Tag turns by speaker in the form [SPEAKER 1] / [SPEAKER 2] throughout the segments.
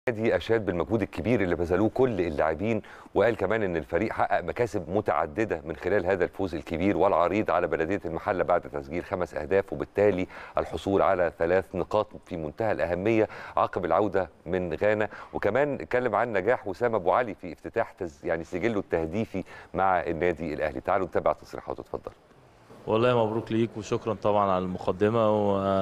[SPEAKER 1] النادي اشاد بالمجهود الكبير اللي بذلوه كل اللاعبين وقال كمان ان الفريق حقق مكاسب متعدده من خلال هذا الفوز الكبير والعريض على بلديه المحله بعد تسجيل خمس اهداف وبالتالي الحصول على ثلاث نقاط في منتهى الاهميه عقب العوده من غانا وكمان اتكلم عن نجاح وسام ابو علي في افتتاح تز يعني سجله التهديفي مع النادي الاهلي تعالوا نتابع تصريحاته اتفضل
[SPEAKER 2] والله مبروك ليك وشكرا طبعا على المقدمه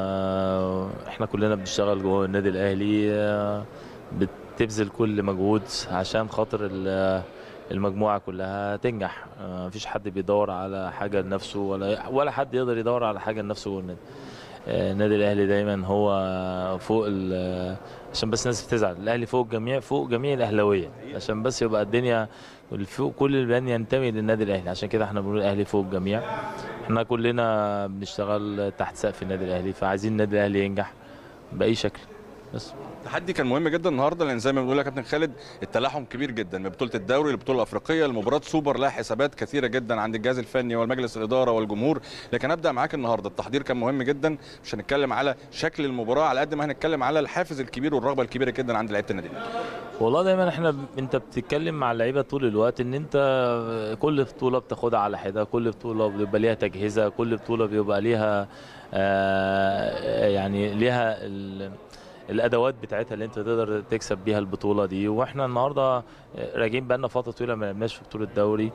[SPEAKER 2] واحنا كلنا بنشتغل جوه النادي الاهلي بتبذل كل مجهود عشان خاطر المجموعه كلها تنجح مفيش حد بيدور على حاجه لنفسه ولا ولا حد يقدر يدور على حاجه لنفسه جوه النادي النادي الاهلي دايما هو فوق عشان بس الناس بتزعل الاهلي فوق الجميع فوق جميع الاهلاويه عشان بس يبقى الدنيا فوق كل البيان ينتمي للنادي الاهلي عشان كده احنا بنقول الاهلي فوق الجميع احنا كلنا بنشتغل تحت سقف النادي الاهلي فعايزين النادي الاهلي ينجح باي شكل بس
[SPEAKER 3] التحدي كان مهم جدا النهارده لان زي ما بنقول يا كابتن خالد التلاحم كبير جدا من بطوله الدوري للبطوله الافريقيه لمباراه سوبر لها حسابات كثيره جدا عند الجهاز الفني والمجلس الاداره والجمهور لكن ابدا معاك النهارده التحضير كان مهم جدا مش هنتكلم على شكل المباراه على قد ما هنتكلم على الحافز الكبير والرغبه الكبيره جدا عند لعيبه النادي
[SPEAKER 2] والله دايما احنا انت بتتكلم مع اللعيبه طول الوقت ان انت كل بطوله بتاخدها على حده كل بطوله بيبقى ليها تجهيزها كل بطوله بيبقى ليها آه يعني ليها الادوات بتاعتها اللي انت تقدر تكسب بيها البطوله دي واحنا النهارده راجعين بقالنا فتره طويله ما لعبناش في بطوله الدوري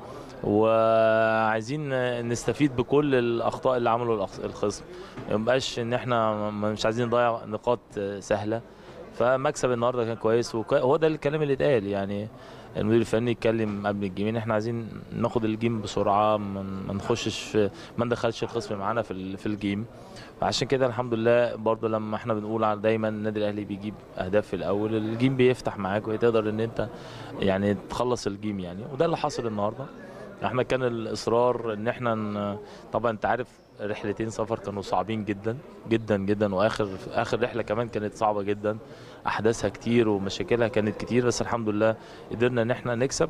[SPEAKER 2] وعايزين نستفيد بكل الاخطاء اللي عمله الخصم ما يبقاش ان احنا مش عايزين نضيع نقاط سهله فمكسب النهارده كان كويس وهو ده الكلام اللي اتقال يعني المدير الفني اتكلم قبل الجيمين احنا عايزين ناخد الجيم بسرعه ما نخشش في ما ندخلش الخصم معانا في في الجيم فعشان كده الحمد لله برضه لما احنا بنقول على دايما النادي الاهلي بيجيب اهداف في الاول الجيم بيفتح معاك وتقدر ان انت يعني تخلص الجيم يعني وده اللي حصل النهارده احنا كان الاصرار ان احنا طبعا انت عارف رحلتين سفر كانوا صعبين جدا جدا جدا واخر اخر رحله كمان كانت صعبه جدا احداثها كتير ومشاكلها كانت كتير بس الحمد لله قدرنا ان احنا نكسب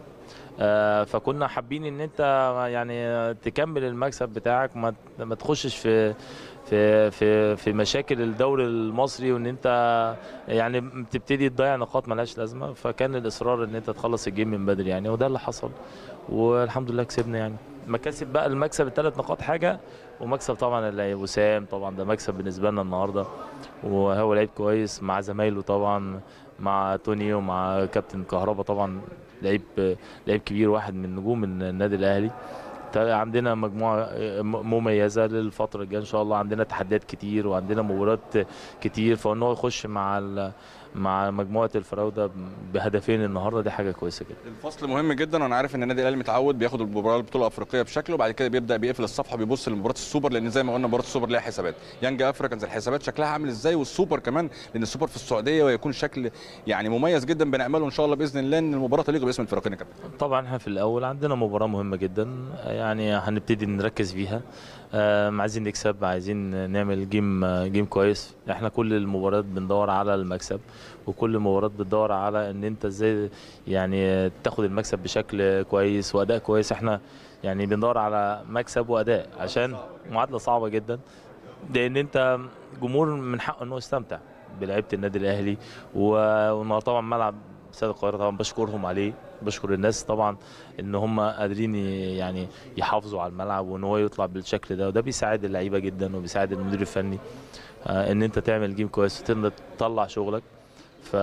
[SPEAKER 2] آه فكنا حابين ان انت يعني تكمل المكسب بتاعك ما ما تخشش في في في في مشاكل الدوري المصري وان انت يعني بتبتدي تضيع نقاط ملهاش لازمه فكان الاصرار ان انت تخلص الجيم من بدري يعني وده اللي حصل والحمد لله كسبنا يعني مكاسب بقى المكسب الثلاث نقاط حاجه ومكسب طبعا اللي وسام طبعا ده مكسب بالنسبه لنا النهارده وهو لعيب كويس مع زمايله طبعا مع توني ومع كابتن كهربا طبعا لعيب لعيب كبير واحد من نجوم النادي الاهلي عندنا مجموعه مميزه للفتره الجايه ان شاء الله عندنا تحديات كتير وعندنا مباريات كتير فان هو يخش مع مع مجموعه الفراوده بهدفين النهارده دي حاجه كويسه جدا.
[SPEAKER 3] الفصل مهم جدا وانا عارف ان النادي الاهلي متعود بياخد المباراه البطوله الافريقيه بشكل وبعد كده بيبدا بيقفل الصفحه بيبص لمباراه السوبر لان زي ما قلنا مباراه السوبر ليها حسابات يانج افريكانز الحسابات شكلها عامل ازاي والسوبر كمان لان السوبر في السعوديه ويكون شكل يعني مميز جدا بنعمله ان شاء الله باذن الله ان المباراه تليق باسم الفريقين يا كابتن.
[SPEAKER 2] طبعا احنا في الاول عندنا مباراه مهمه جدا يعني هنبتدي نركز فيها آه عايزين نكسب عايزين نعمل جيم جيم كويس احنا كل المباريات بندور على المكسب وكل المباريات بتدور على ان انت ازاي يعني تاخد المكسب بشكل كويس واداء كويس احنا يعني بندور على مكسب واداء عشان معادله صعبه جدا لان انت جمهور من حقه انه يستمتع بلعيبه النادي الاهلي وطبعا ملعب استاد القاهره طبعا بشكرهم عليه بشكر الناس طبعا ان هم قادرين يعني يحافظوا على الملعب وان هو يطلع بالشكل ده وده بيساعد اللعيبه جدا وبيساعد المدير الفني ان انت تعمل جيم كويس وتقدر تطلع شغلك ف...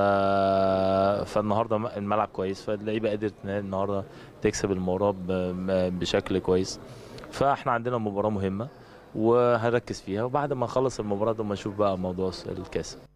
[SPEAKER 2] فالنهارده الملعب كويس فاللعيبه قدرت النهارده تكسب المباراه بشكل كويس فاحنا عندنا مباراه مهمه وهنركز فيها وبعد ما نخلص المباراه ده نشوف بقى موضوع الكاس